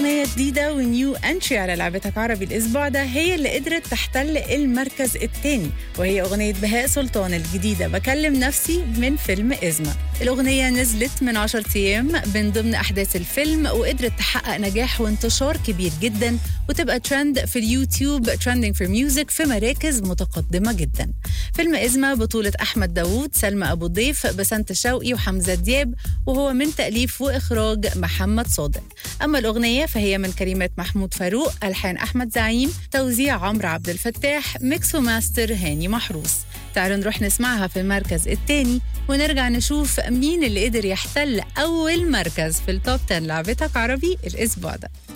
أغنية جديدة ونيو انتري على لعبتك عربي الأسبوع ده هي اللي قدرت تحتل المركز الثاني وهي أغنية بهاء سلطان الجديدة بكلم نفسي من فيلم إزمة الأغنية نزلت من 10 أيام من ضمن أحداث الفيلم وقدرت تحقق نجاح وانتشار كبير جدا وتبقى ترند في اليوتيوب ترندنج في ميوزك في مراكز متقدمة جدا فيلم إزمة بطولة أحمد داوود سلمى أبو ضيف بسنت شوقي وحمزة دياب وهو من تأليف وإخراج محمد صادق أما الأغنية فهي من كلمات محمود فاروق ألحان أحمد زعيم توزيع عمرو عبد الفتاح ميكس وماستر هاني محروس تعالوا نروح نسمعها في المركز الثاني ونرجع نشوف مين اللي قدر يحتل أول مركز في التوب 10 لعبتك عربي الأسبوع ده